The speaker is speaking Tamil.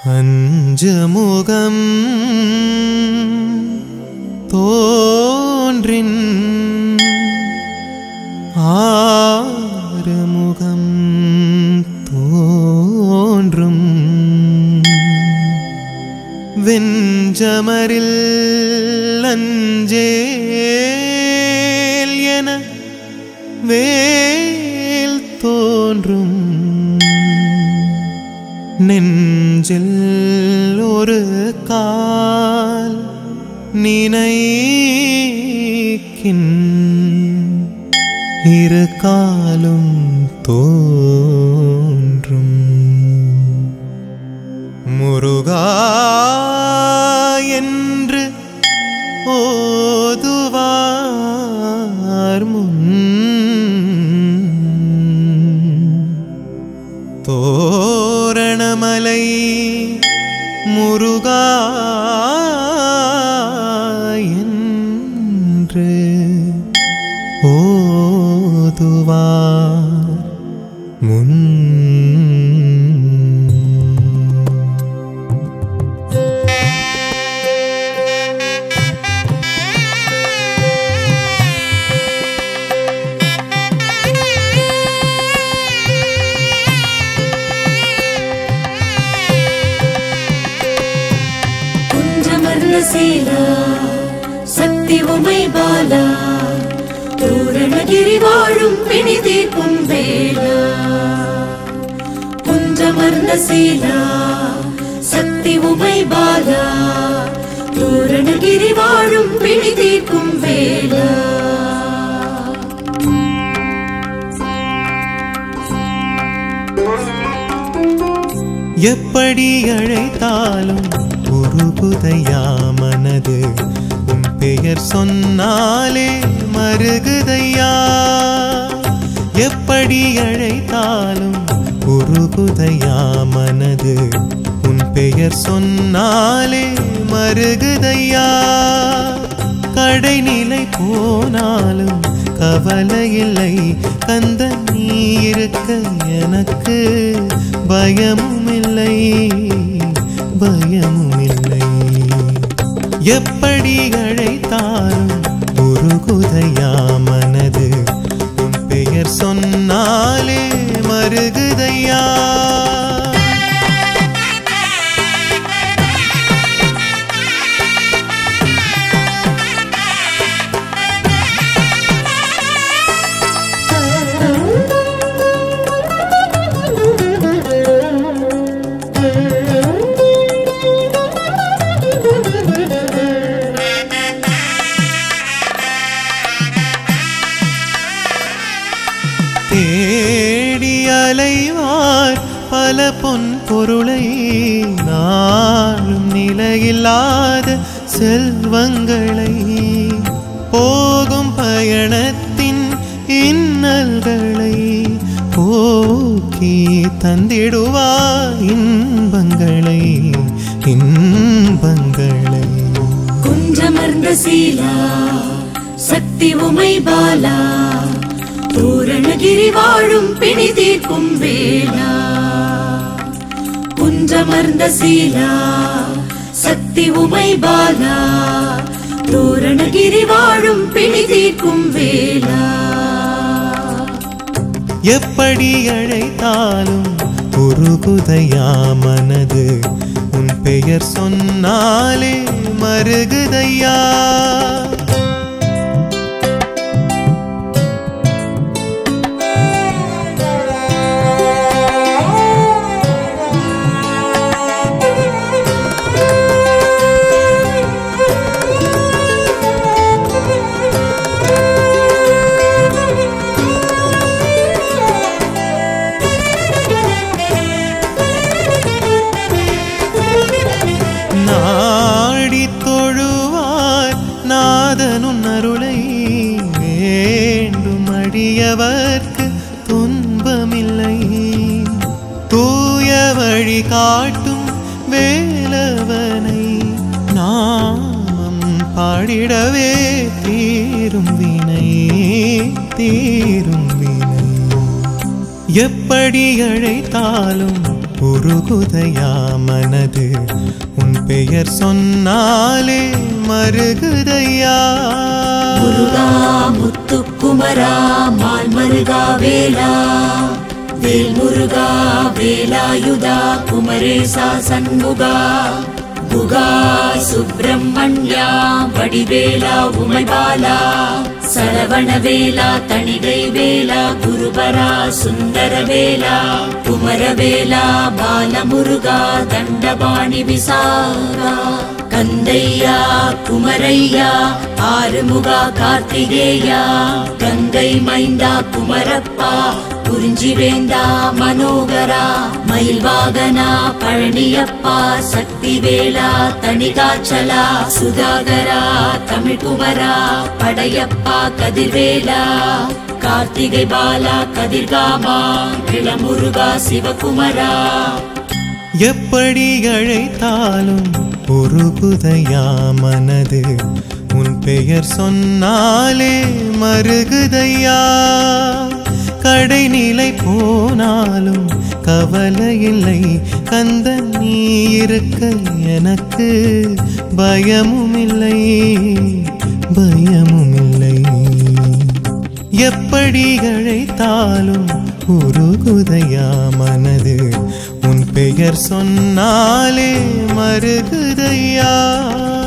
அஞ்சு முகம் தோன்றின் ஆறு முகம் தோன்றும் வெஞ்சமரில் அஞ்சேல் என வேல் தோன்றும் நெஞ்சில் ஒரு கால் நினைக்கின் இரு காலும் தோன்றும் முருகா என்று ஓதுவார் முன் தோரணமலை முருகா என்று ஓதுவார் முன் குஞ்சமர்ந்த சீலா சக்தி உமை பாலா தூரணகிரி வாழும் பிணி தீர்க்கும் வேலா குஞ்சமர்ந்த சீலா சக்தி உமை பாலா தூரணகிரி வாழும் பிணி தீர்க்கும் வேலா எப்படி அழைத்தாலும் உருகுதையா மனது உன் பெயர் சொன்னாலே மருகுதையா எப்படி அழைத்தாலும் உருகுதையா மனது உன் பெயர் சொன்னாலே மருகுதையா கடைநிலை போனாலும் கவலை இல்லை கந்த நீ இருக்க எனக்கு பயமும் இல்லை பயமும் இல்லை எப்படி அழைத்தாலும் உருகுதையா மனது உன் பெயர் சொன்னாலே மருகுதையா தேடி அலைவார் பல பொன் பொருளை நாளும் நிலையில்லாத செல்வங்களை போகும் பயணத்தின் இன்னல்களை போக்கி தந்திடுவா இன்பங்களை இன்பங்களை குஞ்சமர்ந்த சீலா சக்தி உமை பாலா பூரணகிரி வாழும் பிணி தீர்க்கும் வேலா குஞ்சமர்ந்த சீலா சக்தி உமை பாலா பூரணகிரி வாழும் பிணி தீர்க்கும் வேலா எப்படி அழைத்தாலும் உருகுதையா மனது உன் பெயர் சொன்னாலே மருகுதையா நாடி தொழுவார் நாதனுன் அருளை வேண்டும் அடியவர்க்கு துன்பமில்லை தூய வழி காட்டும் வேலவனை நாமம் பாடிடவே தீரும் வினை தீரும் வினை எப்படி அழைத்தாலும் உருகுதையா மனது உன் பெயர் சொன்னாலே மருகுதையா முருகா முத்துக்குமரா மால் மருகா வேலா வேல் முருகா வேலாயுதா குமரேசா சண்முகா குகா சுப்பிரமணியா வடிவேலா உமைபாலா சரவண வேலா தணிகை வேலா குருபரா சுந்தர வேலா குமரவேலா பாலமுருகா தண்டபாணி விசாரா கந்தையா குமரையா ஆறுமுகா கார்த்திகேயா கங்கை மைந்தா குமரப்பா குறிஞ்சி வேந்தா மனோகரா மயில் வாகனா பழனியப்பா சக்தி வேலா தணிகாச்சலா சுதாகரா தமிழ்குமரா படையப்பா கதிர்வேலா கார்த்திகை பாலா கதிர்காமா இளமுருகா சிவகுமரா எப்படி அழைத்தாலும் உருகுதையா மனது உன் பெயர் சொன்னாலே மருகுதையா கடைநிலை போனாலும் கவலை இல்லை கந்தன் நீ இருக்க எனக்கு பயமும் இல்லை பயமும் இல்லை எப்படி அழைத்தாலும் உருகுதையா மனது உன் பெயர் சொன்னாலே மருகுதையா